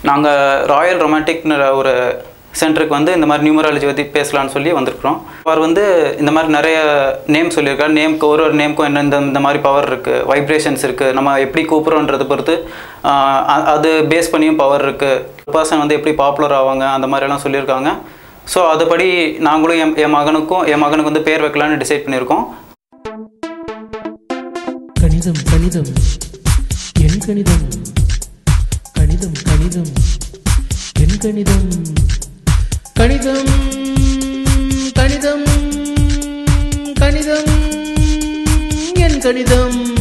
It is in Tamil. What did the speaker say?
நாங்கள் ராயல் ரொமான்டிக்னு ஒரு சென்டருக்கு வந்து இந்த மாதிரி நியூமராலஜி பற்றி பேசலாம்னு சொல்லி வந்திருக்கிறோம் அவர் வந்து இந்த மாதிரி நிறைய நேம் சொல்லியிருக்காரு நேம்க்கு ஒரு ஒரு நேம்க்கும் என்ன இந்த இந்த மாதிரி பவர் இருக்குது வைப்ரேஷன்ஸ் இருக்குது நம்ம எப்படி கூப்பிட்றோன்றதை பொறுத்து ஆஹ் அ- அது பேஸ் பண்ணியும் பவர் இருக்குது பர்சன் வந்து எப்படி பாப்புலர் ஆவாங்க அந்த மாதிரிலாம் சொல்லியிருக்காங்க ஸோ அதுபடி நாங்களும் என் என் மகனுக்கும் என் மகனுக்கு வந்து பேர் வைக்கலான்னு டிசைட் பண்ணியிருக்கோம் கணிதம் கணிதம் என் கணிதம் கணிதம் கணிதம் என் கணிதம் கணிதம் கணிதம் கணிதம் என் கணிதம்